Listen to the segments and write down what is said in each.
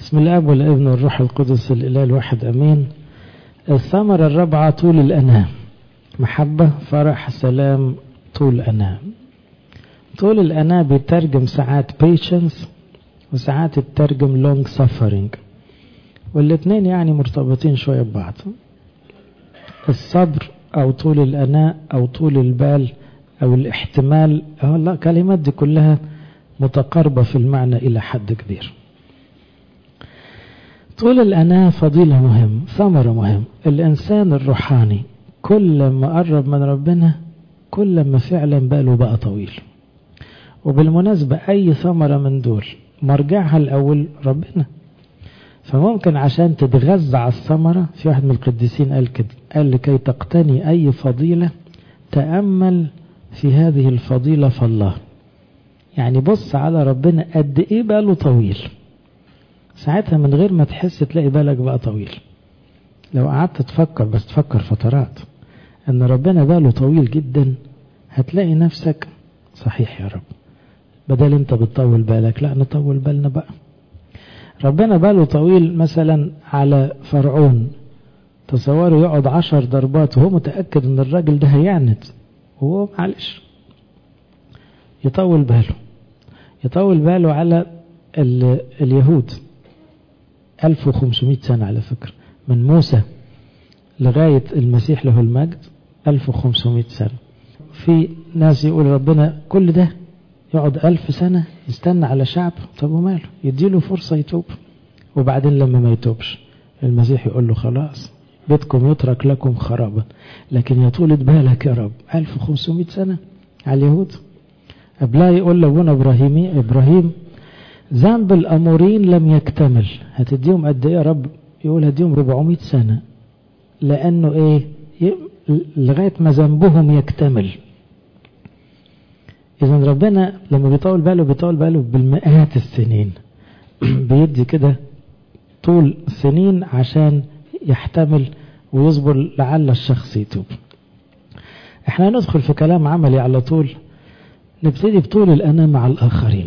بسم الاب والابن والروح القدس الاله الواحد امين الثمرة الرابعة طول الأنام محبة فرح سلام طول أنام طول الأنام بيترجم ساعات patience وساعات يترجم long suffering والاتنين يعني مرتبطين شوية ببعض الصبر أو طول الأناء أو طول البال أو الاحتمال أو لا كلمات دي كلها متقاربة في المعنى إلى حد كبير طول الأناة فضيلة مهم ثمرة مهم الإنسان الروحاني كل ما قرب من ربنا كل ما فعلا باله بقى طويل وبالمناسبة أي ثمرة من دول مرجعها الأول ربنا فممكن عشان تتغذى على الثمرة في واحد من القديسين قال كده قال لكي تقتني أي فضيلة تأمل في هذه الفضيلة فالله يعني بص على ربنا قد إيه باله طويل ساعتها من غير ما تحس تلاقي بالك بقى طويل لو قعدت تفكر بس تفكر فترات ان ربنا باله طويل جدا هتلاقي نفسك صحيح يا رب بدل انت بتطول بالك لا نطول بالنا بقى ربنا باله طويل مثلا على فرعون تصوروا يقعد عشر ضربات وهو متأكد ان الراجل ده هيعند وهو معلش يطول باله يطول باله على اليهود 1500 سنة على فكرة من موسى لغاية المسيح له المجد 1500 سنة في ناس يقول ربنا كل ده يقعد ألف سنة يستنى على شعب طب وماله يديله فرصة يتوب وبعدين لما ما يتوبش المسيح يقول له خلاص بيتكم يترك لكم خرابا لكن يا طولة بالك يا رب 1500 سنة على اليهود قبلها يقول لابونا إبراهيم إبراهيم ذنب الأمورين لم يكتمل هتديهم قد إيه يا رب يقول هديهم 400 سنة لأنه إيه لغاية ما ذنبهم يكتمل إذا ربنا لما بيطول باله بيطول باله بالمئات السنين بيدي كده طول سنين عشان يحتمل ويصبر لعل الشخص يتوب احنا ندخل في كلام عملي على طول نبتدي بطول الأنا مع الآخرين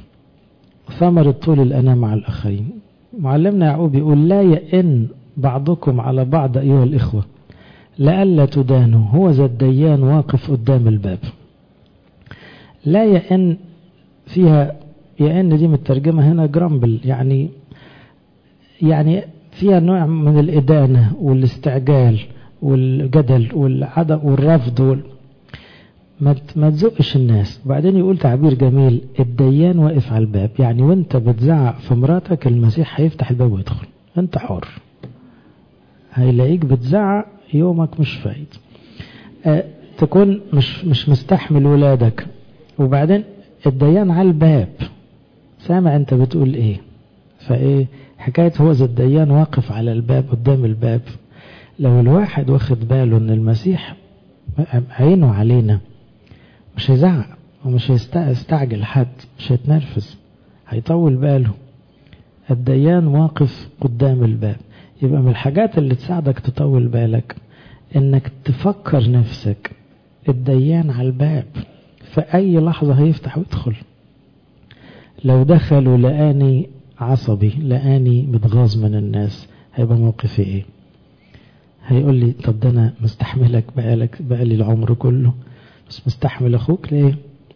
ثمرة طول الأنا مع الآخرين معلمنا يعقوب يقول لا يئن بعضكم على بعض أيها الإخوة لئلا تدانوا هو ذا الديان واقف قدام الباب لا يئن فيها يئن دي مترجمة هنا جرامبل يعني يعني فيها نوع من الإدانة والاستعجال والجدل والعدم والرفض وال... ما تزقش الناس وبعدين يقول تعبير جميل الديان واقف على الباب يعني وانت بتزعق في مراتك المسيح هيفتح الباب ويدخل انت حر هيلاقيك بتزعق يومك مش فايد أه تكون مش مش مستحمل ولادك وبعدين الديان على الباب سامع انت بتقول ايه فايه حكاية هو ذا الديان واقف على الباب قدام الباب لو الواحد واخد باله ان المسيح عينه علينا مش هيزعق ومش هيستعجل حد مش هيتنرفز هيطول باله الديان واقف قدام الباب يبقى من الحاجات اللي تساعدك تطول بالك انك تفكر نفسك الديان على الباب في اي لحظة هيفتح ويدخل لو دخلوا لقاني عصبي لقاني متغاظ من الناس هيبقى موقفي ايه هيقول لي طب ده انا مستحملك بقالك بقالي العمر كله بس مستحمل اخوك ليه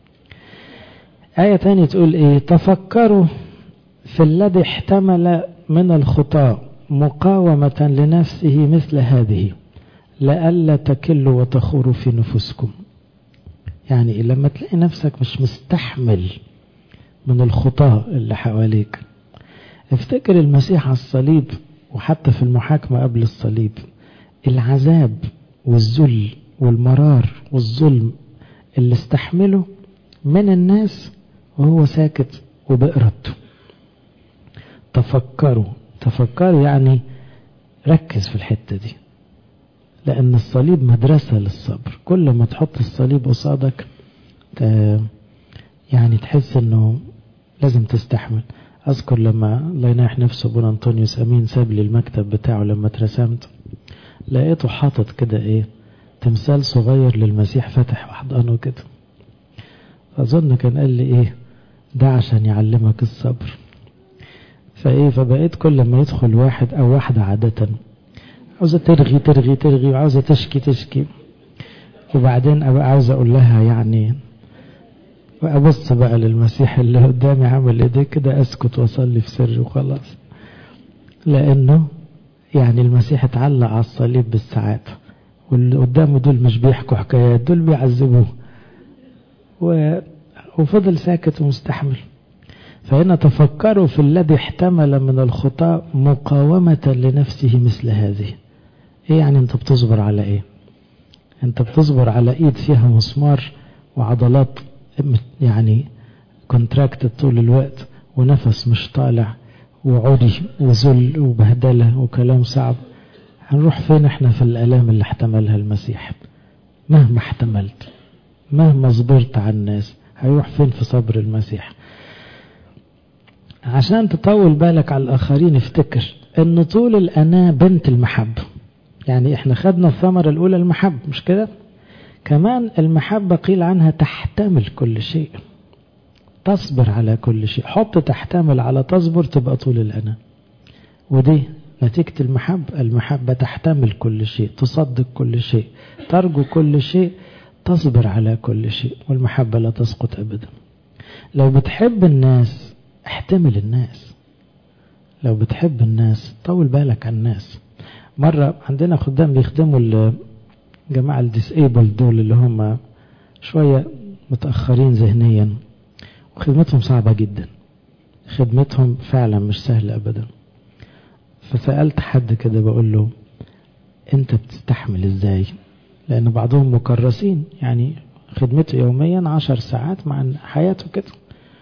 آية تانية تقول ايه تفكروا في الذي احتمل من الخطاء مقاومة لنفسه مثل هذه لئلا تكلوا وتخوروا في نفوسكم يعني لما تلاقي نفسك مش مستحمل من الخطاة اللي حواليك افتكر المسيح على الصليب وحتى في المحاكمة قبل الصليب العذاب والذل والمرار والظلم اللي استحمله من الناس وهو ساكت وبإرادته تفكروا تفكروا يعني ركز في الحتة دي لأن الصليب مدرسة للصبر كل ما تحط الصليب قصادك يعني تحس انه لازم تستحمل اذكر لما الله يناح نفسه ابونا انطونيوس امين ساب لي المكتب بتاعه لما اترسمت لقيته حاطط كده ايه تمثال صغير للمسيح فتح وحضانه كده اظن كان قال لي ايه ده عشان يعلمك الصبر فايه فبقيت كل ما يدخل واحد او واحدة عادة عاوزة ترغي ترغي ترغي وعاوزة تشكي تشكي وبعدين ابقى عاوز اقول لها يعني وابص بقى للمسيح اللي قدامي عامل ايديه كده اسكت واصلي في سري وخلاص لانه يعني المسيح اتعلق على الصليب بالساعات واللي قدامه دول مش بيحكوا حكايات دول بيعذبوه و... وفضل ساكت ومستحمل فهنا تفكروا في الذي احتمل من الخطاء مقاومة لنفسه مثل هذه ايه يعني انت بتصبر على ايه انت بتصبر على ايد فيها مسمار وعضلات يعني كونتراكتد طول الوقت ونفس مش طالع وعري وذل وبهدلة وكلام صعب هنروح فين احنا في الالام اللي احتملها المسيح مهما احتملت مهما صبرت على الناس هيروح فين في صبر المسيح عشان تطول بالك على الآخرين افتكر ان طول الأناة بنت المحبة يعني احنا خدنا الثمرة الأولى المحبة مش كده كمان المحبة قيل عنها تحتمل كل شيء تصبر على كل شيء حط تحتمل على تصبر تبقى طول الأناة ودي نتيجة المحبة المحبة تحتمل كل شيء تصدق كل شيء ترجو كل شيء تصبر على كل شيء والمحبة لا تسقط أبدا لو بتحب الناس احتمل الناس لو بتحب الناس طول بالك على الناس مرة عندنا خدام بيخدموا الجماعة الديسيبل دول اللي هم شوية متأخرين ذهنيا وخدمتهم صعبة جدا خدمتهم فعلا مش سهلة أبدا فسألت حد كده بقول له انت بتستحمل ازاي لان بعضهم مكرسين يعني خدمته يوميا عشر ساعات مع حياته كده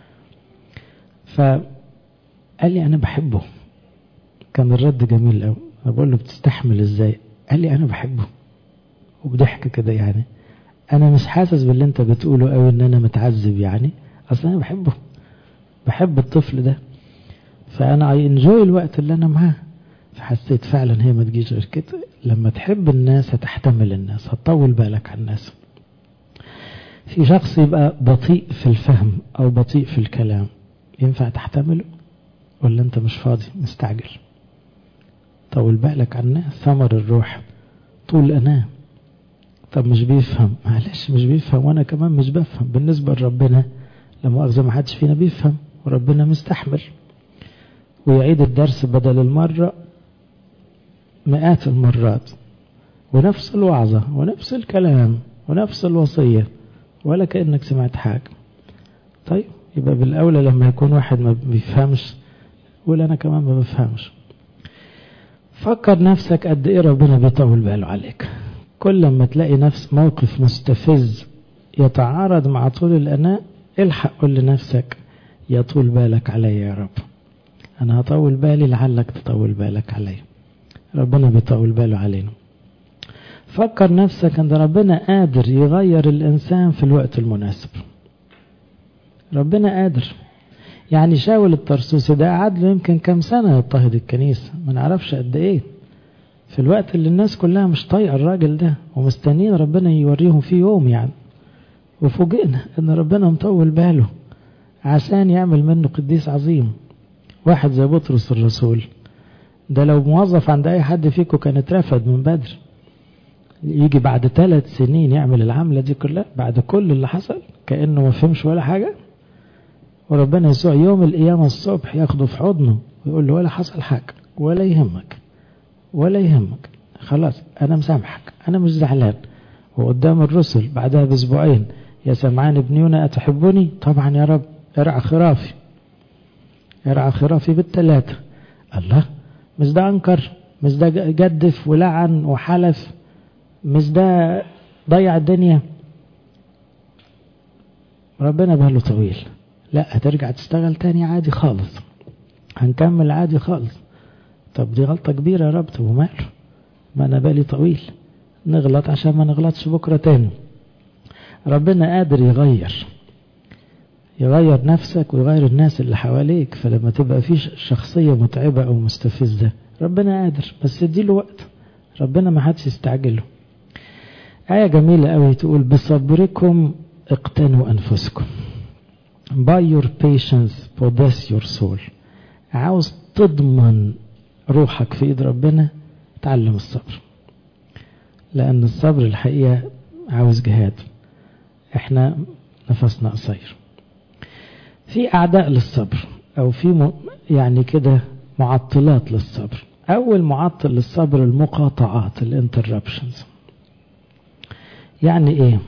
فقال لي انا بحبه كان الرد جميل قوي انا بقول له بتستحمل ازاي قال لي انا بحبه وبضحك كده يعني انا مش حاسس باللي انت بتقوله قوي ان انا متعذب يعني اصلا انا بحبه بحب الطفل ده فانا اي انجوي الوقت اللي انا معاه فحسيت فعلا هي ما تجيش غير كده لما تحب الناس هتحتمل الناس هتطول بالك على الناس في شخص يبقى بطيء في الفهم او بطيء في الكلام ينفع تحتمله ولا انت مش فاضي مستعجل طول بالك على الناس ثمر الروح طول انا طب مش بيفهم معلش مش بيفهم وانا كمان مش بفهم بالنسبه لربنا لما مؤاخذه ما حدش فينا بيفهم وربنا مستحمل ويعيد الدرس بدل المره مئات المرات ونفس الوعظة ونفس الكلام ونفس الوصية ولا كأنك سمعت حاجة طيب يبقى بالأولى لما يكون واحد ما بيفهمش قول أنا كمان ما بفهمش فكر نفسك قد إيه ربنا بيطول باله عليك كل لما تلاقي نفس موقف مستفز يتعارض مع طول الأناء الحق قول لنفسك يا طول بالك عليا يا رب أنا هطول بالي لعلك تطول بالك عليا ربنا بيطول باله علينا فكر نفسك ان ربنا قادر يغير الانسان في الوقت المناسب ربنا قادر يعني شاول الطرسوسي ده قعد له يمكن كام سنة يضطهد الكنيسة ما نعرفش قد ايه في الوقت اللي الناس كلها مش طايقة الراجل ده ومستنيين ربنا يوريهم فيه يوم يعني وفوجئنا ان ربنا مطول باله عشان يعمل منه قديس عظيم واحد زي بطرس الرسول ده لو موظف عند اي حد فيكم كان اترفد من بدر يجي بعد ثلاث سنين يعمل العملة دي كلها بعد كل اللي حصل كأنه ما فهمش ولا حاجة وربنا يسوع يوم القيامة الصبح ياخده في حضنه ويقول له ولا حصل حاجة ولا يهمك ولا يهمك خلاص أنا مسامحك أنا مش زعلان وقدام الرسل بعدها بأسبوعين يا سمعان ابن يونا أتحبني طبعا يا رب ارعى خرافي ارعى خرافي بالثلاثة الله مش ده أنكر مش ده جدف ولعن وحلف مش ده ضيع الدنيا ربنا باله طويل لا هترجع تشتغل تاني عادي خالص هنكمل عادي خالص طب دي غلطة كبيرة يا رب طب وماله ما أنا بالي طويل نغلط عشان ما نغلطش بكرة تاني ربنا قادر يغير يغير نفسك ويغير الناس اللي حواليك فلما تبقى في شخصية متعبة أو مستفزة ربنا قادر بس اديله وقت ربنا ما حدش يستعجله آية جميلة قوي تقول بصبركم اقتنوا أنفسكم by your patience possess your soul عاوز تضمن روحك في ايد ربنا تعلم الصبر لان الصبر الحقيقة عاوز جهاد احنا نفسنا قصير في اعداء للصبر او في م... يعني كده معطلات للصبر اول معطل للصبر المقاطعات الانتربشنز يعني ايه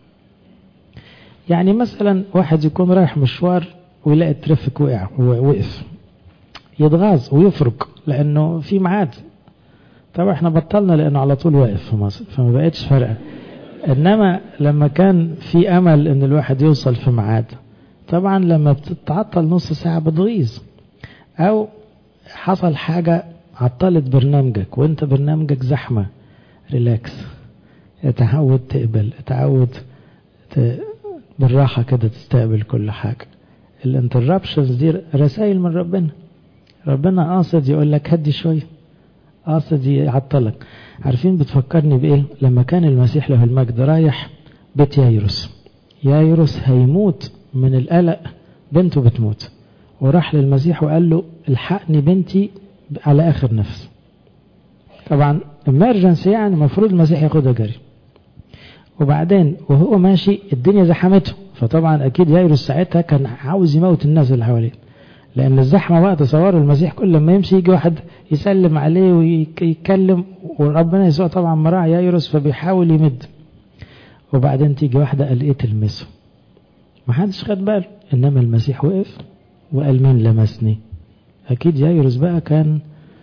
يعني مثلا واحد يكون رايح مشوار ويلاقي الترافيك وقع ووقف يتغاظ ويفرق لانه في ميعاد طبعا احنا بطلنا لانه على طول واقف في مصر فما بقتش فارقه انما لما كان في امل ان الواحد يوصل في ميعاد طبعا لما بتتعطل نص ساعه بتغيظ او حصل حاجه عطلت برنامجك وانت برنامجك زحمه ريلاكس اتعود تقبل اتعود ت... بالراحه كده تستقبل كل حاجه الانتربشنز دي رسائل من ربنا ربنا قاصد يقول لك هدي شويه قاصد يعطلك عارفين بتفكرني بايه لما كان المسيح له المجد رايح بيت يايروس يايروس هيموت من القلق بنته بتموت وراح للمسيح وقال له الحقني بنتي على اخر نفس طبعا امرجنسي يعني المفروض المسيح ياخدها جري وبعدين وهو ماشي الدنيا زحمته فطبعا اكيد يايروس ساعتها كان عاوز يموت الناس اللي حواليه لان الزحمه بقى تصوروا المسيح كل ما يمشي يجي واحد يسلم عليه ويتكلم وربنا يسوع طبعا مراعي يايروس فبيحاول يمد وبعدين تيجي واحده قال ايه تلمسه ما حدش خد باله انما المسيح وقف وقال مين لمسني اكيد يايروس بقى كان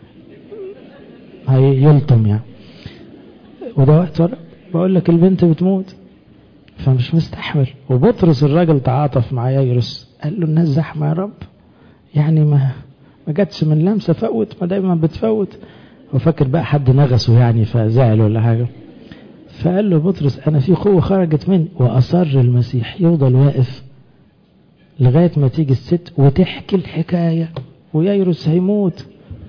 هيلطم يعني وده وقت بقول لك البنت بتموت فمش مستحمل وبطرس الراجل تعاطف مع يايروس قال له الناس زحمه يا رب يعني ما ما جاتش من لمسه فوت ما دايما بتفوت وفاكر بقى حد نغسه يعني فزعل ولا حاجه فقال له بطرس انا في قوه خرجت مني واصر المسيح يفضل واقف لغايه ما تيجي الست وتحكي الحكايه وييروس هيموت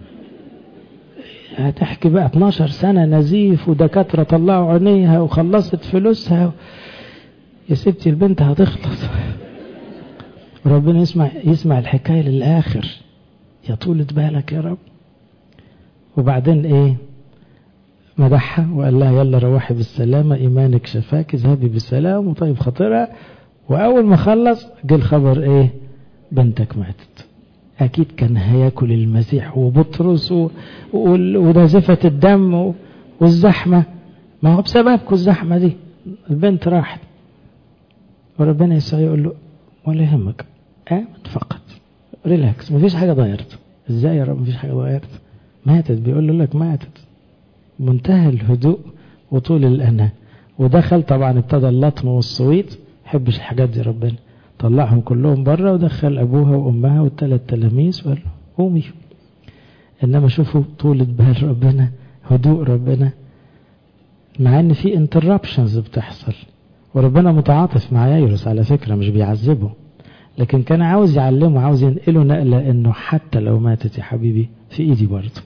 هتحكي بقى 12 سنه نزيف ودكاتره طلعوا عينيها وخلصت فلوسها يا ستي البنت هتخلص ربنا يسمع يسمع الحكايه للاخر يا طولة بالك يا رب وبعدين ايه مدحها وقال لها يلا روحي بالسلامة إيمانك شفاك اذهبي بالسلام وطيب خاطرها وأول ما خلص جه الخبر إيه بنتك ماتت أكيد كان هياكل المسيح وبطرس ونزفة الدم والزحمة ما هو بسببكم الزحمة دي البنت راحت وربنا يسوع يقول له ولا يهمك آمن فقط ريلاكس مفيش حاجة ضيرت ازاي يا رب مفيش حاجة ضيرت ماتت بيقول له لك ماتت منتهى الهدوء وطول الأنا ودخل طبعا ابتدى اللطم والصويت حبش الحاجات دي ربنا طلعهم كلهم بره ودخل أبوها وأمها والثلاث تلاميذ وقال قومي إنما شوفوا طولة بال ربنا هدوء ربنا مع إن في انتربشنز بتحصل وربنا متعاطف مع يايروس على فكرة مش بيعذبه لكن كان عاوز يعلمه عاوز ينقله نقلة انه حتى لو ماتت يا حبيبي في ايدي برضه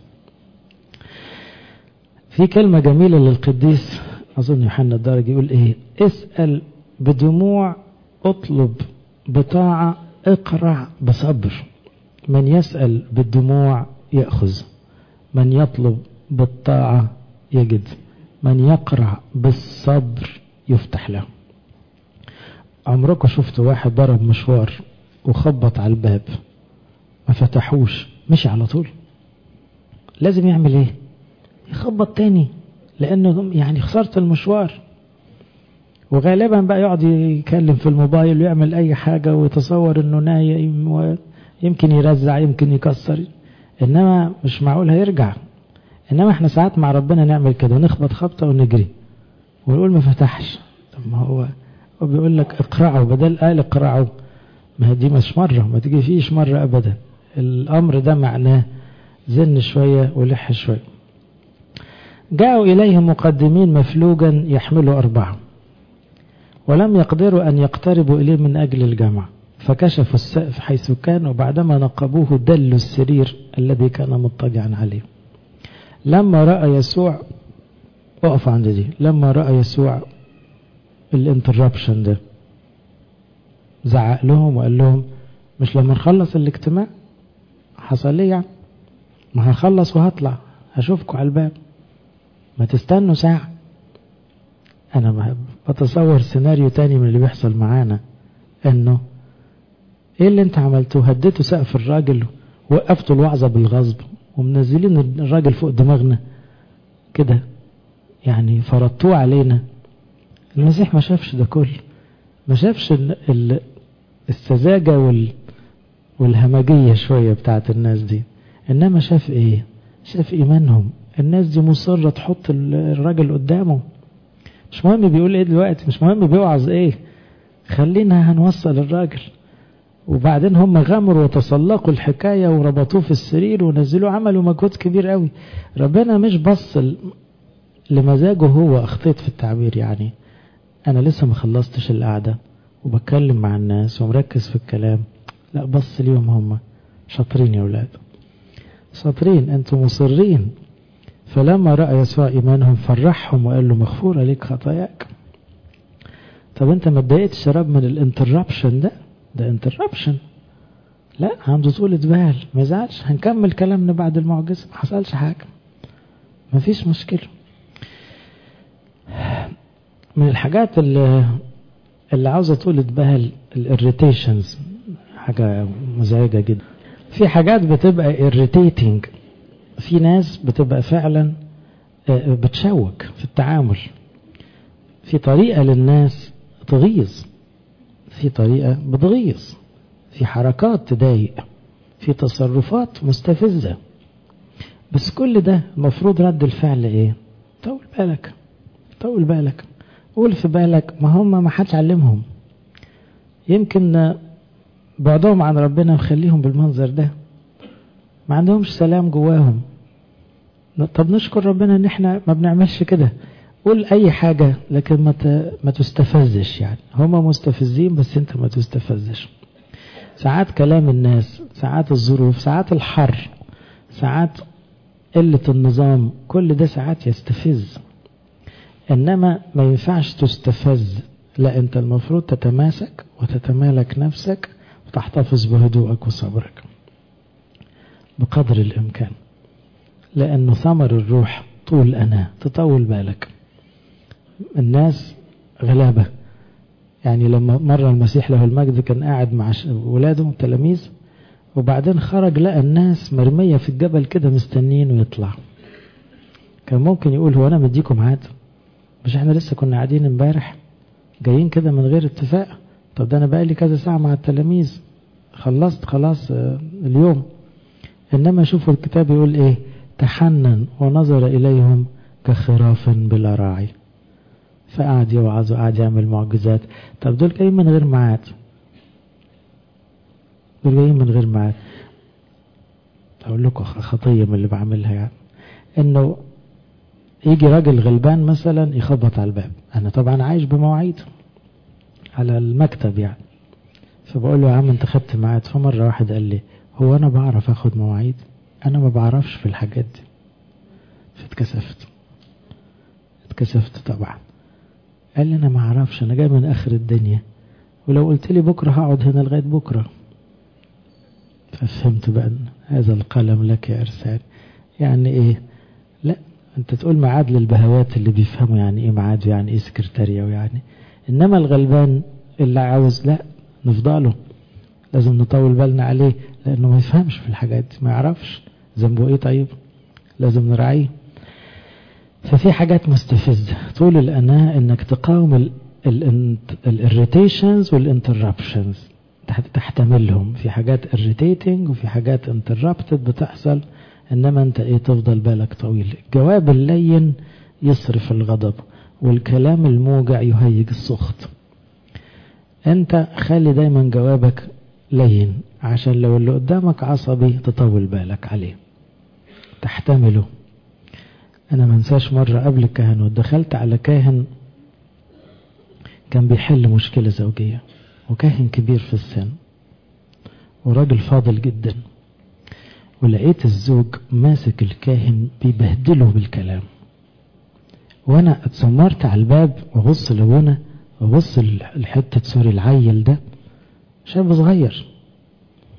في كلمة جميلة للقديس أظن يوحنا الدرج يقول إيه اسأل بدموع اطلب بطاعة اقرع بصبر من يسأل بالدموع يأخذ من يطلب بالطاعة يجد من يقرع بالصبر يفتح له عمركم شفتوا واحد ضرب مشوار وخبط على الباب ما فتحوش مشي على طول لازم يعمل ايه يخبط تاني لانه يعني خسرت المشوار وغالبا بقى يقعد يتكلم في الموبايل ويعمل اي حاجة ويتصور انه نايم ويمكن يرزع يمكن يكسر انما مش معقول هيرجع انما احنا ساعات مع ربنا نعمل كده نخبط خبطة ونجري ونقول ما فتحش طب ما هو هو بيقول لك اقرعوا بدل قال اقرعوا ما دي مش مرة ما تجي فيش مرة ابدا الامر ده معناه زن شوية ولح شوية جاءوا إليه مقدمين مفلوجا يحملوا أربعة ولم يقدروا أن يقتربوا إليه من أجل الجمع فكشفوا السقف حيث كان وبعدما نقبوه دلوا السرير الذي كان مضطجعا عليه لما رأى يسوع اقف عند دي لما رأى يسوع الانتربشن ده زعق لهم وقال لهم مش لما نخلص الاجتماع حصل ليه يعني ما هخلص وهطلع هشوفكم على الباب ما تستنوا ساعة أنا بتصور سيناريو تاني من اللي بيحصل معانا إنه إيه اللي أنت عملته هديتوا سقف الراجل وقفتوا الوعظة بالغصب ومنزلين الراجل فوق دماغنا كده يعني فرضتوه علينا المسيح ما شافش ده كله ما شافش السذاجة وال والهمجية شوية بتاعت الناس دي إنما شاف إيه شاف إيمانهم الناس دي مصرة تحط الراجل قدامه مش مهم بيقول إيه دلوقتي مش مهم بيوعظ إيه خلينا هنوصل الراجل وبعدين هم غمروا وتسلقوا الحكاية وربطوه في السرير ونزلوه عملوا مجهود كبير قوي ربنا مش بص لمزاجه هو أخطيت في التعبير يعني أنا لسه ما خلصتش القعدة وبتكلم مع الناس ومركز في الكلام لا بص اليوم هم شاطرين يا ولاد شاطرين انتم مصرين فلما رأى يسوع إيمانهم فرحهم وقال له مغفورة ليك خطاياك طب انت ما اتضايقتش يا رب من الانتربشن ده ده انتربشن لا عنده طولة بال ما يزعلش هنكمل كلامنا بعد المعجزة ما حصلش حاجة ما فيش مشكلة من الحاجات اللي اللي عاوزة طولة بال الاريتيشنز حاجة مزعجة جدا في حاجات بتبقى irritating في ناس بتبقى فعلا بتشوك في التعامل في طريقة للناس تغيظ في طريقة بتغيظ في حركات تضايق في تصرفات مستفزة بس كل ده المفروض رد الفعل ايه طول بالك طول بالك قول في بالك ما هم ما حدش علمهم يمكن بعضهم عن ربنا مخليهم بالمنظر ده ما عندهمش سلام جواهم طب نشكر ربنا ان احنا ما بنعملش كده قول اي حاجة لكن ما ما تستفزش يعني هما مستفزين بس انت ما تستفزش ساعات كلام الناس ساعات الظروف ساعات الحر ساعات قلة النظام كل ده ساعات يستفز انما ما ينفعش تستفز لا انت المفروض تتماسك وتتمالك نفسك وتحتفظ بهدوءك وصبرك بقدر الامكان لانه ثمر الروح طول انا تطول بالك الناس غلابة يعني لما مرة المسيح له المجد كان قاعد مع ولاده تلاميذ وبعدين خرج لقى الناس مرمية في الجبل كده مستنين ويطلع كان ممكن يقول هو انا مديكم عاد مش احنا لسه كنا قاعدين امبارح جايين كده من غير اتفاق طب ده انا بقالي كذا ساعة مع التلاميذ خلصت خلاص اليوم انما شوفوا الكتاب يقول ايه تحنن ونظر اليهم كخراف بلا راعي فقعد يوعظ وقعد يعمل معجزات طب دول جايين من غير ميعاد دول جايين من غير ميعاد اقول لكم خطيه من اللي بعملها يعني انه يجي راجل غلبان مثلا يخبط على الباب انا طبعا عايش بمواعيد على المكتب يعني فبقول له يا عم انت خدت ميعاد فمره واحد قال لي هو انا بعرف اخد مواعيد انا ما بعرفش في الحاجات دي فاتكسفت اتكسفت طبعا قال لي انا ما اعرفش انا جاي من اخر الدنيا ولو قلت لي بكره هقعد هنا لغايه بكره ففهمت بقى ان هذا القلم لك يا ارسال يعني ايه لا انت تقول ميعاد للبهوات اللي بيفهموا يعني ايه ميعاد ويعني ايه سكرتارية ويعني انما الغلبان اللي عاوز لا نفضله لازم نطول بالنا عليه لانه ما يفهمش في الحاجات دي ما يعرفش ذنبه ايه طيب لازم نراعيه ففي حاجات مستفزة طول الأناة انك تقاوم الاريتيشنز والانتربشنز تحتملهم في حاجات irritating وفي حاجات interrupted بتحصل انما انت ايه تفضل بالك طويل الجواب اللين يصرف الغضب والكلام الموجع يهيج السخط انت خلي دايما جوابك لين عشان لو اللي قدامك عصبي تطول بالك عليه تحتمله انا منساش مرة قبل الكهنوت دخلت على كاهن كان بيحل مشكلة زوجية وكاهن كبير في السن وراجل فاضل جدا ولقيت الزوج ماسك الكاهن بيبهدله بالكلام وانا اتسمرت على الباب وابص لابونا وابص لحتة سوري العيل ده شاب صغير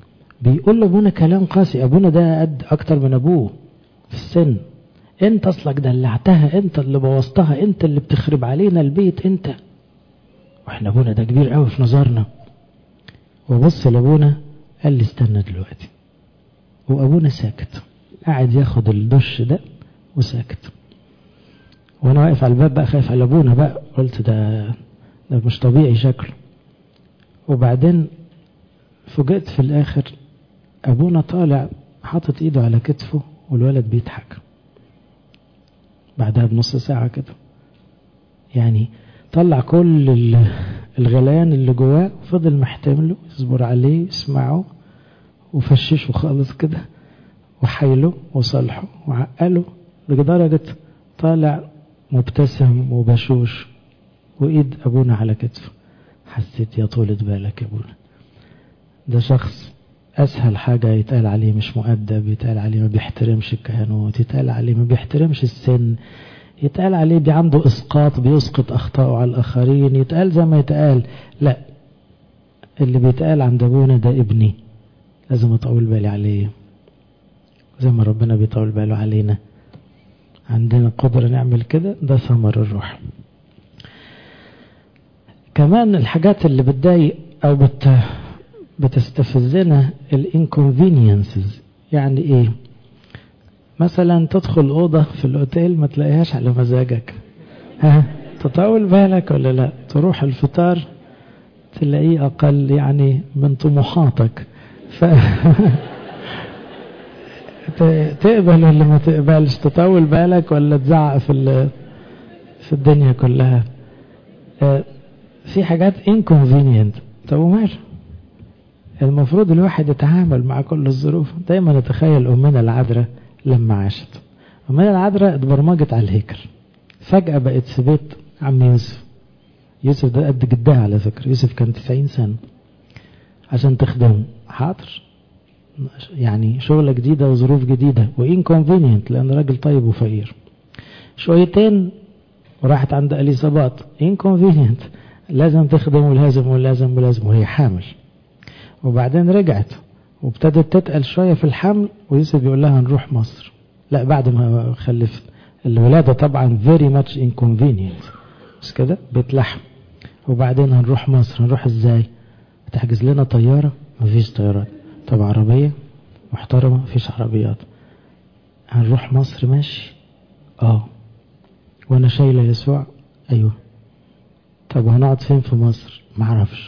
بيقول لابونا كلام قاسي ابونا ده قد اكتر من ابوه في السن انت اصلك دلعتها انت اللي بوظتها انت اللي بتخرب علينا البيت انت واحنا ابونا ده كبير قوي في نظرنا وبص لابونا قال لي استنى دلوقتي وابونا ساكت قاعد ياخد الدش ده وساكت وانا واقف على الباب بقى خايف على ابونا بقى قلت ده ده مش طبيعي شكله وبعدين فوجئت في الاخر ابونا طالع حاطط ايده على كتفه والولد بيضحك بعدها بنص ساعة كده يعني طلع كل الغليان اللي جواه وفضل محتمله يصبر عليه يسمعه وفششه خالص كده وحيله وصالحه وعقله لدرجة طالع مبتسم وبشوش وإيد أبونا على كتفه حسيت يا طولة بالك يا أبونا ده شخص أسهل حاجة يتقال عليه مش مؤدب يتقال عليه ما بيحترمش الكهنوت يتقال عليه ما بيحترمش السن يتقال عليه دي عنده إسقاط بيسقط أخطاءه على الآخرين يتقال زي ما يتقال لا اللي بيتقال عند أبونا ده ابني لازم أطول بالي عليه زي ما ربنا بيطول باله علينا عندنا قدرة نعمل كده ده ثمر الروح كمان الحاجات اللي بتضايق أو بت بتستفزنا الانكونفينينسز يعني ايه مثلا تدخل اوضه في الاوتيل ما تلاقيهاش على مزاجك ها تطول بالك ولا لا تروح الفطار تلاقيه اقل يعني من طموحاتك ف تقبل ولا ما تقبلش تطول بالك ولا تزعق في في الدنيا كلها في حاجات inconvenient طب وماله المفروض الواحد يتعامل مع كل الظروف دايما نتخيل أمنا العذراء لما عاشت أمنا العذراء اتبرمجت على الهيكل فجأة بقت في بيت عم يوسف يوسف ده قد جدها على فكرة يوسف كان 90 سنة عشان تخدمه حاضر يعني شغلة جديدة وظروف جديدة وانكونفينينت لأن راجل طيب وفقير شويتين وراحت عند اليصابات انكونفينينت لازم تخدم ولازم ولازم ولازم وهي حامل وبعدين رجعت وابتدت تتقل شوية في الحمل ويوسف بيقول لها نروح مصر لا بعد ما خلفت الولادة طبعا very much inconvenient مش كده بيت لحم وبعدين هنروح مصر هنروح ازاي تحجز لنا طيارة مفيش طيارات طب عربية محترمة مفيش عربيات هنروح مصر ماشي اه وانا شايلة يسوع ايوه طب هنقعد فين في مصر معرفش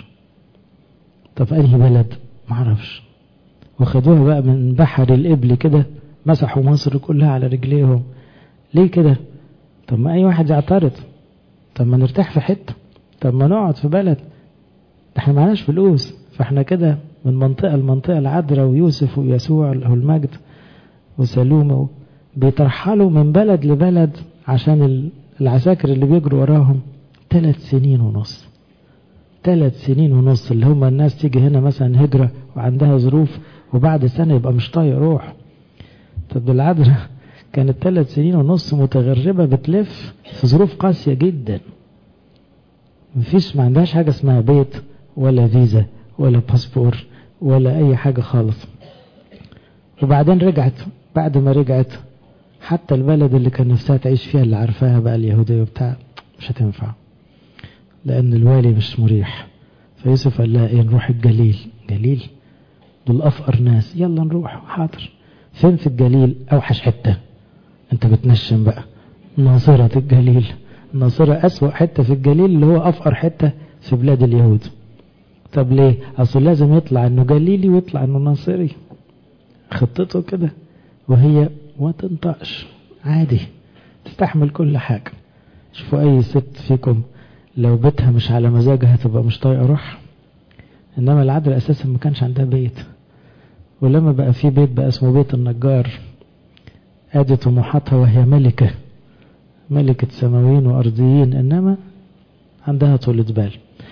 طب انهي بلد معرفش وخدوها بقى من بحر الإبل كده مسحوا مصر كلها على رجليهم ليه كده طب ما أي واحد يعترض طب ما نرتاح في حتة طب ما نقعد في بلد احنا معناش فلوس فاحنا كده من منطقة لمنطقة العذراء ويوسف ويسوع له المجد وسلومة بيترحلوا من بلد لبلد عشان العساكر اللي بيجروا وراهم ثلاث سنين ونص ثلاث سنين ونص اللي هم الناس تيجي هنا مثلا هجرة وعندها ظروف وبعد سنة يبقى مش طايق روح طب العذراء كانت ثلاث سنين ونص متغربة بتلف في ظروف قاسية جدا مفيش ما عندهاش حاجة اسمها بيت ولا فيزا ولا باسبور ولا أي حاجة خالص وبعدين رجعت بعد ما رجعت حتى البلد اللي كان نفسها تعيش فيها اللي عارفاها بقى اليهودية وبتاع مش هتنفع لأن الوالي مش مريح فيوسف قال لها إيه نروح الجليل جليل دول أفقر ناس يلا نروح حاضر فين في الجليل أوحش حتة أنت بتنشم بقى ناصرة الجليل ناصرة أسوأ حتة في الجليل اللي هو أفقر حتة في بلاد اليهود طب ليه أصل لازم يطلع إنه جليلي ويطلع إنه ناصري خطته كده وهي ما تنطقش عادي تستحمل كل حاجة شوفوا أي ست فيكم لو بيتها مش على مزاجها تبقى مش طايقة روح إنما العذراء أساسا ما كانش عندها بيت ولما بقى في بيت بقى اسمه بيت النجار ادي طموحاتها وهي ملكة ملكة سماويين وأرضيين إنما عندها طولة بال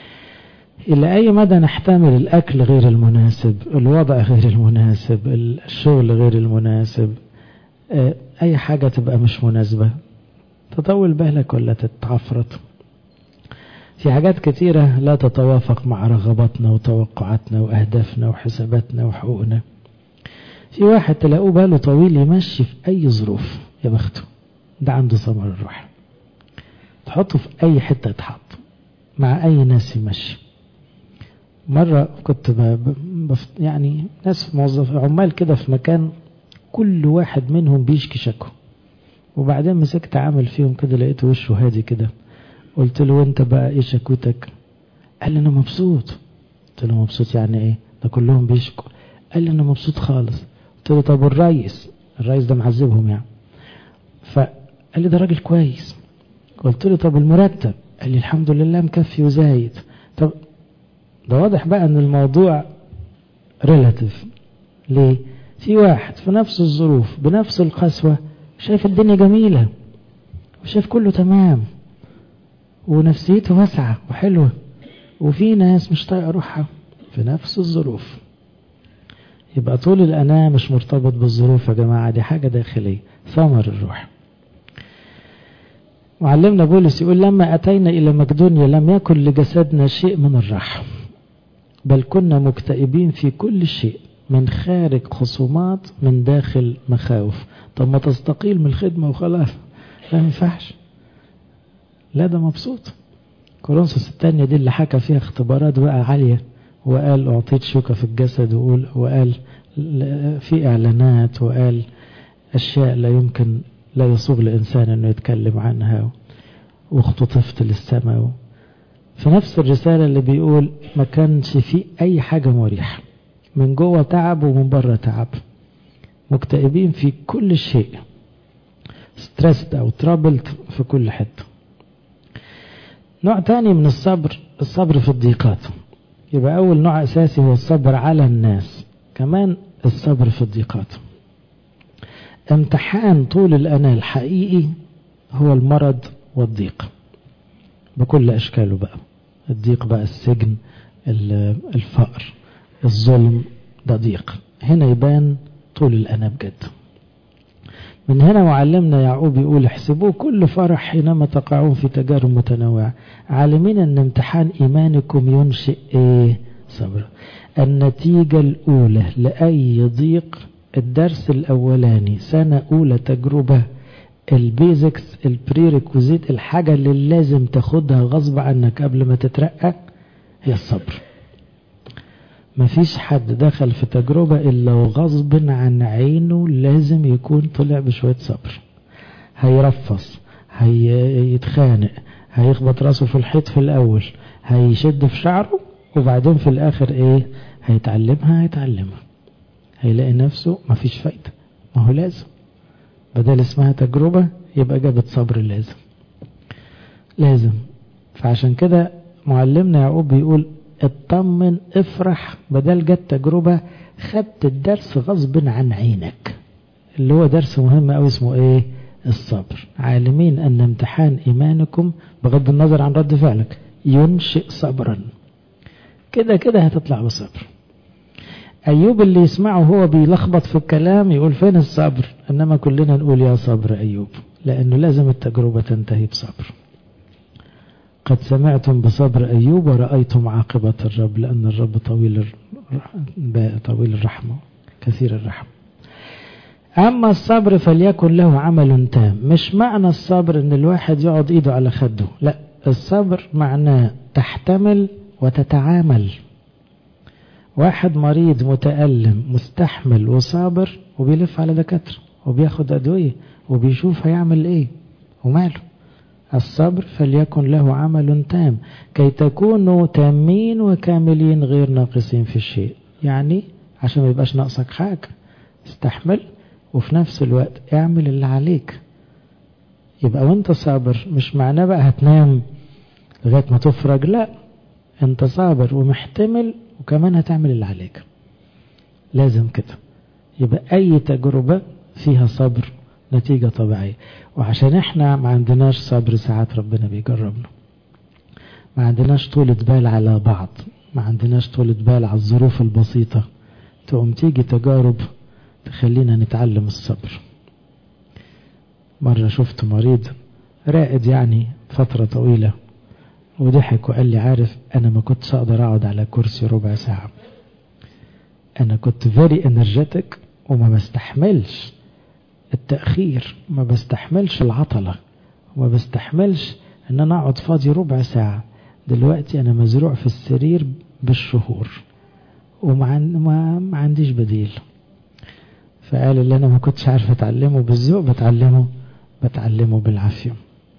إلى أي مدى نحتمل الأكل غير المناسب الوضع غير المناسب الشغل غير المناسب أي حاجة تبقى مش مناسبة تطول بالك ولا تتعفرط في حاجات كتيرة لا تتوافق مع رغباتنا وتوقعاتنا وأهدافنا وحساباتنا وحقوقنا في واحد تلاقوه باله طويل يمشي في أي ظروف يا بخته ده عنده ثمر الروح تحطه في أي حتة يتحط مع أي ناس يمشي مرة كنت بف يعني ناس موظف عمال كده في مكان كل واحد منهم بيشكي شكوى وبعدين مسكت عامل فيهم كده لقيته وشه هادي كده قلت له وانت بقى ايه شكوتك قال لي انا مبسوط قلت له مبسوط يعني ايه ده كلهم بيشكوا قال لي انا مبسوط خالص قلت له طب والريس الريس ده معذبهم يعني فقال لي ده راجل كويس قلت له طب المرتب قال لي الحمد لله مكفي وزايد طب ده واضح بقى ان الموضوع ريلاتيف ليه في واحد في نفس الظروف بنفس القسوة شايف الدنيا جميلة وشايف كله تمام ونفسيته واسعة وحلوة وفي ناس مش طايقة روحها في نفس الظروف يبقى طول الأناة مش مرتبط بالظروف يا جماعة دي حاجة داخلية ثمر الروح معلمنا بولس يقول لما أتينا إلى مقدونيا لم يكن لجسدنا شيء من الراحة بل كنا مكتئبين في كل شيء من خارج خصومات من داخل مخاوف طب ما تستقيل من الخدمة وخلاص لا ما ينفعش لا ده مبسوط كورنثوس الثانية دي اللي حكى فيها اختبارات بقى عالية وقال أعطيت شوكة في الجسد وقال, وقال في إعلانات وقال أشياء لا يمكن لا يصوغ لإنسان أنه يتكلم عنها واختطفت للسماء في نفس الرسالة اللي بيقول ما كانش فيه أي حاجة مريحة من جوه تعب ومن بره تعب مكتئبين في كل شيء ستريسد أو ترابلت في كل حتة نوع تاني من الصبر الصبر في الضيقات يبقى أول نوع أساسي هو الصبر على الناس كمان الصبر في الضيقات امتحان طول الأنا الحقيقي هو المرض والضيق بكل أشكاله بقى الضيق بقى السجن الفقر الظلم ده ضيق هنا يبان طول الأنا بجد من هنا معلمنا يعقوب يقول احسبوه كل فرح حينما تقعون في تجارب متنوعة عالمين أن امتحان إيمانكم ينشئ إيه صبر النتيجة الأولى لأي ضيق الدرس الأولاني سنة أولى تجربة البيزكس البريريكوزيت الحاجة اللي لازم تاخدها غصب عنك قبل ما تترقى هي الصبر مفيش حد دخل في تجربة إلا وغصب عن عينه لازم يكون طلع بشوية صبر هيرفص هيتخانق هيخبط راسه في الحيط في الأول هيشد في شعره وبعدين في الآخر إيه هيتعلمها هيتعلمها هيلاقي نفسه مفيش فايدة ما هو لازم بدل اسمها تجربة يبقى جابت صبر لازم لازم فعشان كده معلمنا يعقوب بيقول اطمن افرح بدل جت تجربة خدت الدرس غصب عن عينك اللي هو درس مهم أوي اسمه ايه الصبر عالمين أن امتحان إيمانكم بغض النظر عن رد فعلك ينشئ صبرا كده كده هتطلع بصبر أيوب اللي يسمعه هو بيلخبط في الكلام يقول فين الصبر إنما كلنا نقول يا صبر أيوب لأنه لازم التجربة تنتهي بصبر قد سمعتم بصبر أيوب ورأيتم عاقبة الرب لأن الرب طويل طويل الرحمة كثير الرحمة أما الصبر فليكن له عمل تام مش معنى الصبر أن الواحد يقعد إيده على خده لا الصبر معناه تحتمل وتتعامل واحد مريض متألم مستحمل وصابر وبيلف على دكاترة وبياخد أدوية وبيشوف هيعمل إيه وماله الصبر فليكن له عمل تام كي تكونوا تامين وكاملين غير ناقصين في الشيء يعني عشان ما يبقاش ناقصك حاجة استحمل وفي نفس الوقت اعمل اللي عليك يبقى وانت صابر مش معناه بقى هتنام لغاية ما تفرج لا انت صابر ومحتمل وكمان هتعمل اللي عليك لازم كده يبقى اي تجربة فيها صبر نتيجة طبيعية وعشان احنا ما عندناش صبر ساعات ربنا بيجربنا ما عندناش طولة بال على بعض ما عندناش طولة بال على الظروف البسيطة تقوم تيجي تجارب تخلينا نتعلم الصبر مرة شفت مريض رائد يعني فترة طويلة وضحك وقال لي عارف أنا ما كنتش أقدر أقعد على كرسي ربع ساعة أنا كنت فيري انرجيتك وما بستحملش التأخير ما بستحملش العطلة وما بستحملش ان انا اقعد فاضي ربع ساعة دلوقتي انا مزروع في السرير بالشهور وما ما ما عنديش بديل فقال اللي انا ما كنتش عارف اتعلمه بالذوق بتعلمه بتعلمه بالعافية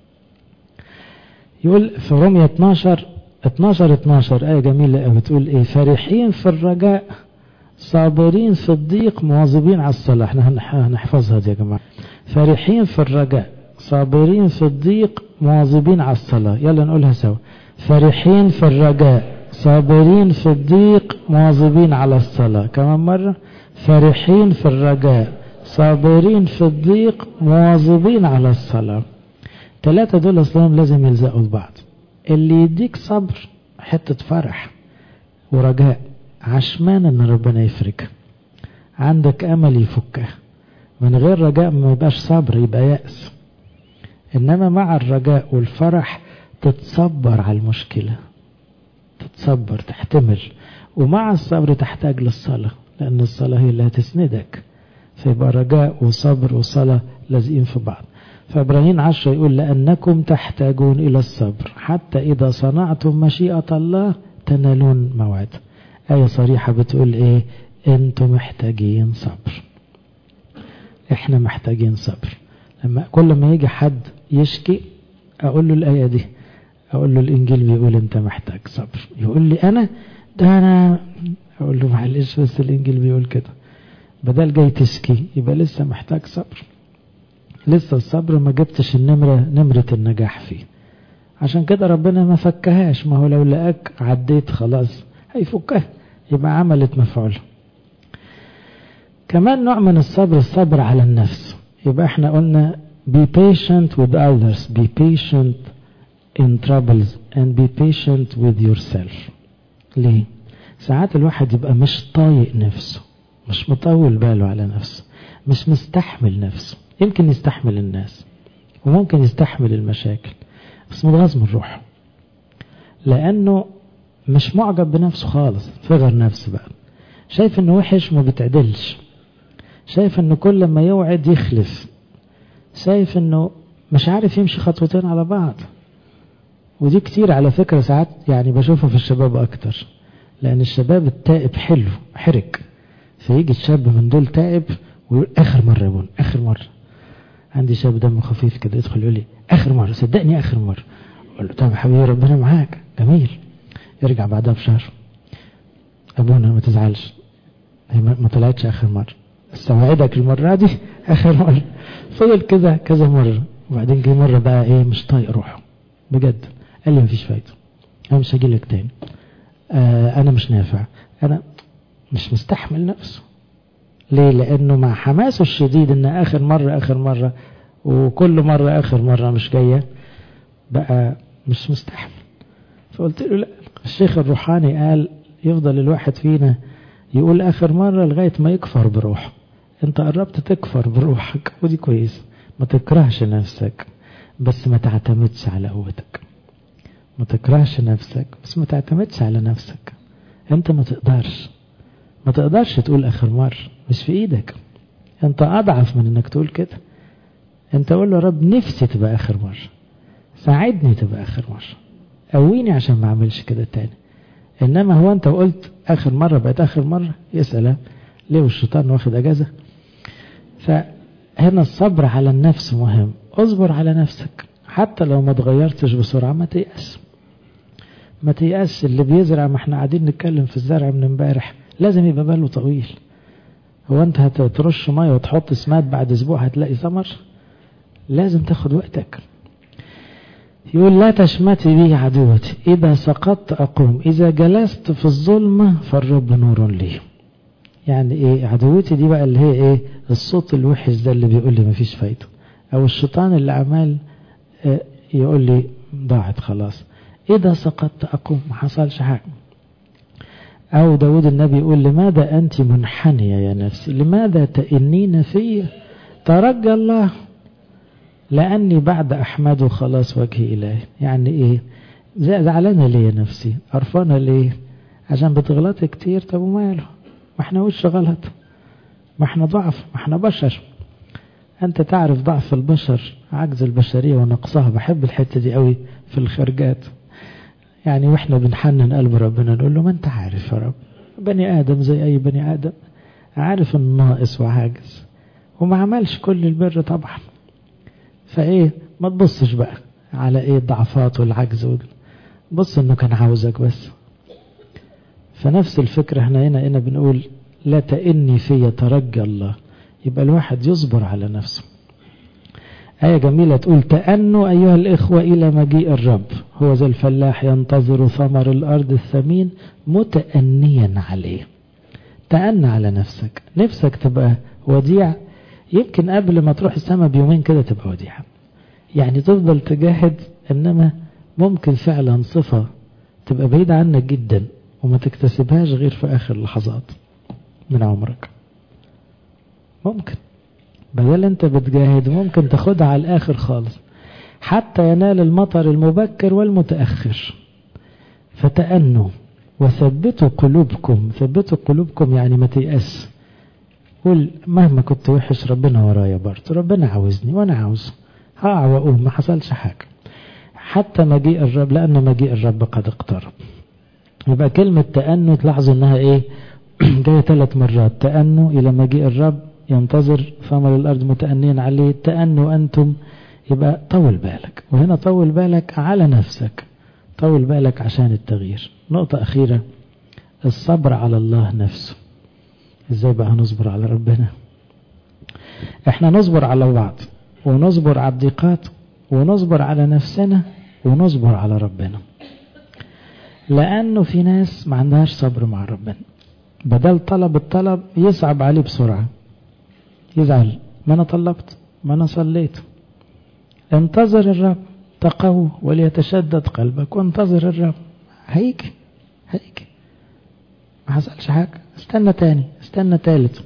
يقول في رومية 12 12 12 آية جميلة قوي بتقول ايه فرحين في الرجاء صابرين في الضيق مواظبين على الصلاة احنا هنحفظها دي يا جماعة فرحين في الرجاء صابرين في الضيق مواظبين على الصلاة يلا نقولها سوا فرحين في الرجاء صابرين في الضيق مواظبين على الصلاة كمان مرة فرحين في الرجاء صابرين في الضيق مواظبين على الصلاة ثلاثة دول أصلهم لازم يلزقوا لبعض اللي يديك صبر حتة فرح ورجاء عشمان ان ربنا يفرج عندك امل يفكه من غير رجاء ما يبقاش صبر يبقى يأس انما مع الرجاء والفرح تتصبر على المشكلة تتصبر تحتمل ومع الصبر تحتاج للصلاة لأن الصلاة هي اللي هتسندك فيبقى رجاء وصبر وصلاة لازقين في بعض فإبراهيم عشرة يقول لأنكم تحتاجون إلى الصبر حتى إذا صنعتم مشيئة الله تنالون موعد آية صريحة بتقول إيه أنتم محتاجين صبر إحنا محتاجين صبر لما كل ما يجي حد يشكي أقول له الآية دي أقول له الإنجيل بيقول أنت محتاج صبر يقول لي أنا ده أنا أقول له معلش بس الإنجيل بيقول كده بدل جاي تشكي يبقى لسه محتاج صبر لسه الصبر ما جبتش النمرة نمرة النجاح فيه عشان كده ربنا ما فكهاش ما هو لو لقاك عديت خلاص هيفكها يبقى عملت مفعول كمان نوع من الصبر الصبر على النفس يبقى احنا قلنا be patient with others be patient in troubles and be patient with yourself ليه ساعات الواحد يبقى مش طايق نفسه مش مطول باله على نفسه مش مستحمل نفسه يمكن يستحمل الناس وممكن يستحمل المشاكل بس متغاظ من روحه لانه مش معجب بنفسه خالص صغر نفسه بقى شايف انه وحش ما بتعدلش شايف انه كل ما يوعد يخلف شايف انه مش عارف يمشي خطوتين على بعض ودي كتير على فكرة ساعات يعني بشوفها في الشباب اكتر لان الشباب التائب حلو حرك فيجي الشاب من دول تائب ويقول اخر مرة يا بون اخر مرة عندي شاب دمه خفيف كده يدخل يقول لي اخر مرة صدقني اخر مرة اقول له طب يا حبيبي ربنا معاك جميل يرجع بعدها بشهر ابونا ما تزعلش هي ما طلعتش اخر مرة بس اوعدك المرة دي اخر مرة فضل كده كذا مرة وبعدين جه مرة بقى ايه مش طايق روحه بجد قال لي مفيش فايدة انا مش هاجي لك تاني آه انا مش نافع انا مش مستحمل نفسه ليه لانه مع حماسه الشديد ان اخر مرة اخر مرة وكل مرة اخر مرة مش جاية بقى مش مستحمل فقلت له لا الشيخ الروحاني قال يفضل الواحد فينا يقول اخر مرة لغاية ما يكفر بروحه انت قربت تكفر بروحك ودي كويس ما تكرهش نفسك بس ما تعتمدش على قوتك ما تكرهش نفسك بس ما تعتمدش على نفسك انت ما تقدرش ما تقدرش تقول اخر مرة مش في ايدك انت اضعف من انك تقول كده انت قول له رب نفسي تبقى اخر مرة ساعدني تبقى اخر مرة قويني عشان ما اعملش كده تاني انما هو انت قلت اخر مرة بقت اخر مرة يا سلام ليه والشيطان واخد اجازة فهنا الصبر على النفس مهم اصبر على نفسك حتى لو ما تغيرتش بسرعة ما تيأس ما تيأس اللي بيزرع ما احنا قاعدين نتكلم في الزرع من امبارح لازم يبقى باله طويل هو انت هترش ميه وتحط سماد بعد اسبوع هتلاقي ثمر لازم تاخد وقتك يقول لا تشمتي بي عدوتي إذا سقطت أقوم إذا جلست في الظلمة فالرب نور لي يعني إيه عدوتي دي بقى اللي هي إيه الصوت الوحش ده اللي بيقول لي مفيش فايدة أو الشيطان اللي عمال يقول لي ضاعت خلاص إذا سقطت أقوم ما حصلش حاجة أو داود النبي يقول لماذا أنت منحنية يا نفسي لماذا تئنين في ترجى الله لأني بعد أحمده خلاص وجهي إلهي يعني إيه زعلانة ليه يا نفسي قرفانة ليه عشان بتغلطي كتير طب وماله ما احنا وش غلط ما احنا ضعف ما احنا بشر انت تعرف ضعف البشر عجز البشرية ونقصها بحب الحتة دي قوي في الخارجات يعني واحنا بنحنن قلب ربنا نقول له ما انت عارف يا رب بني ادم زي اي بني ادم عارف انه ناقص وعاجز وما عملش كل البر طبعا فايه ما تبصش بقى على ايه الضعفات والعجز بص انه كان عاوزك بس فنفس الفكرة احنا هنا هنا بنقول لا تئني في ترجى الله يبقى الواحد يصبر على نفسه آية جميلة تقول تأنوا أيها الإخوة إلى مجيء الرب هو ذا الفلاح ينتظر ثمر الأرض الثمين متأنيا عليه تأنى على نفسك نفسك تبقى وديع يمكن قبل ما تروح السماء بيومين كده تبقى وديع يعني تفضل تجاهد إنما ممكن فعلا صفة تبقى بعيدة عنك جدا وما تكتسبهاش غير في آخر لحظات من عمرك ممكن بدل انت بتجاهد ممكن تاخدها على الآخر خالص حتى ينال المطر المبكر والمتأخر فتأنوا وثبتوا قلوبكم ثبتوا قلوبكم يعني ما تيأس قول مهما كنت وحش ربنا ورايا برضه ربنا عاوزني وانا عاوزه هقع واقوم ما حصلش حاجه حتى مجيء الرب لأن مجيء الرب قد اقترب يبقى كلمة تأنوا تلاحظوا انها ايه جاية ثلاث مرات تأنوا إلى مجيء الرب ينتظر ثمر الأرض متأنين عليه تأنوا أنتم يبقى طول بالك وهنا طول بالك على نفسك طول بالك عشان التغيير نقطة أخيرة الصبر على الله نفسه ازاي بقى نصبر على ربنا احنا نصبر على بعض ونصبر على الضيقات ونصبر على نفسنا ونصبر على ربنا لأنه في ناس ما عندهاش صبر مع ربنا بدل طلب الطلب يصعب عليه بسرعة يزعل ما أنا طلبت ما أنا صليت انتظر الرب تقوى وليتشدد قلبك وانتظر الرب هيك هيك ما حصلش حاجة استنى تاني استنى تالت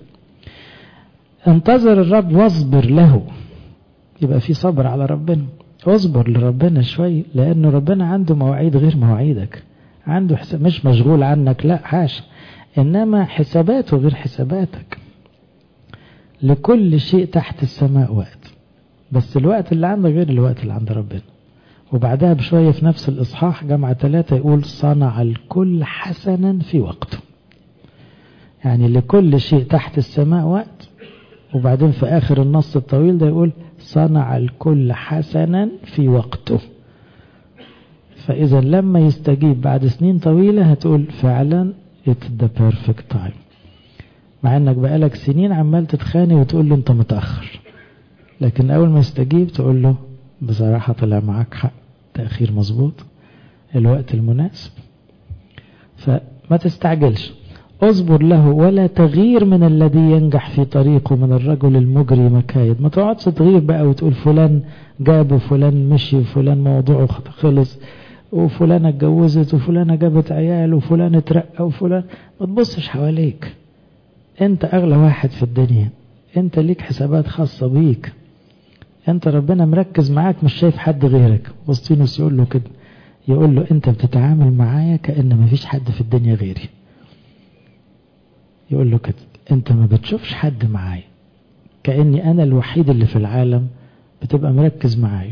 انتظر الرب واصبر له يبقى في صبر على ربنا اصبر لربنا شوي لأنه ربنا عنده مواعيد غير مواعيدك عنده حساب مش مشغول عنك لا حاشا إنما حساباته غير حساباتك لكل شيء تحت السماء وقت بس الوقت اللي عندك غير الوقت اللي عند ربنا وبعدها بشوية في نفس الإصحاح جمع ثلاثة يقول صنع الكل حسنا في وقته يعني لكل شيء تحت السماء وقت وبعدين في آخر النص الطويل ده يقول صنع الكل حسنا في وقته فإذا لما يستجيب بعد سنين طويلة هتقول فعلا it's the perfect time مع انك بقالك سنين عمال تتخانق وتقول له انت متأخر لكن اول ما يستجيب تقول له بصراحة طلع معاك حق تأخير مظبوط الوقت المناسب فما تستعجلش اصبر له ولا تغير من الذي ينجح في طريقه من الرجل المجري مكايد ما تقعدش تغير بقى وتقول فلان جاب وفلان مشي وفلان موضوعه خلص وفلانة اتجوزت وفلانة جابت عيال وفلان اترقى وفلان ما تبصش حواليك انت اغلى واحد في الدنيا انت ليك حسابات خاصة بيك انت ربنا مركز معاك مش شايف حد غيرك وسطينوس يقول له كده يقول له انت بتتعامل معايا كأن ما فيش حد في الدنيا غيري يقول له كده انت ما بتشوفش حد معايا كأني انا الوحيد اللي في العالم بتبقى مركز معايا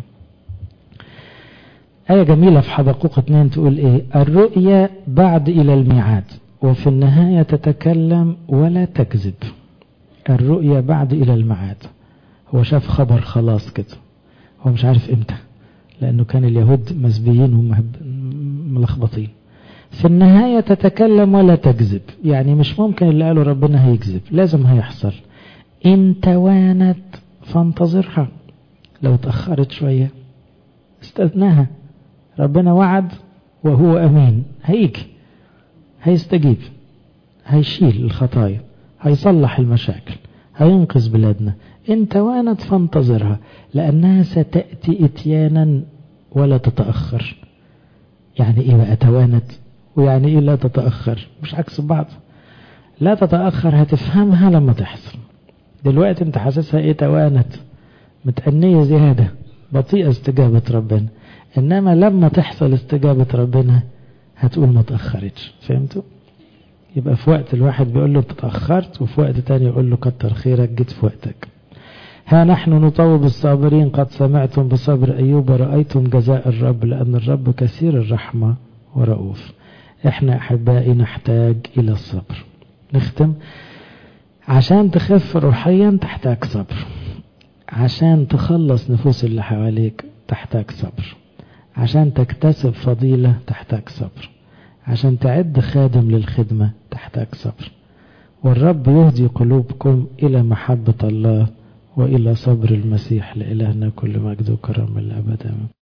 آية جميلة في حبقوق اتنين تقول ايه الرؤيا بعد الى الميعاد وفي النهاية تتكلم ولا تكذب الرؤيا بعد الى الميعاد هو شاف خبر خلاص كده هو مش عارف امتى لانه كان اليهود مسبيين وملخبطين في النهاية تتكلم ولا تكذب يعني مش ممكن اللي قاله ربنا هيكذب لازم هيحصل إن توانت فانتظرها لو تأخرت شوية استثناها ربنا وعد وهو أمين هيجي هيستجيب هيشيل الخطايا هيصلح المشاكل هينقذ بلادنا إن توانت فانتظرها لأنها ستأتي إتيانا ولا تتأخر يعني إيه بقى توانت ويعني إيه لا تتأخر مش عكس بعض لا تتأخر هتفهمها لما تحصل دلوقتي انت حاسسها ايه توانت متأنية زيادة بطيئة استجابة ربنا انما لما تحصل استجابة ربنا هتقول ما تأخرتش فهمتوا يبقى في وقت الواحد بيقول له تأخرت وفي وقت تاني يقول له كتر خيرك جيت في وقتك ها نحن نطوب الصابرين قد سمعتم بصبر أيوب ورأيتم جزاء الرب لأن الرب كثير الرحمة ورؤوف احنا أحبائي نحتاج إلى الصبر نختم عشان تخف روحيا تحتاج صبر عشان تخلص نفوس اللي حواليك تحتاج صبر عشان تكتسب فضيلة تحتاج صبر عشان تعد خادم للخدمة تحتاج صبر والرب يهدي قلوبكم إلى محبة الله وإلى صبر المسيح لإلهنا كل مجد وكرم الأبد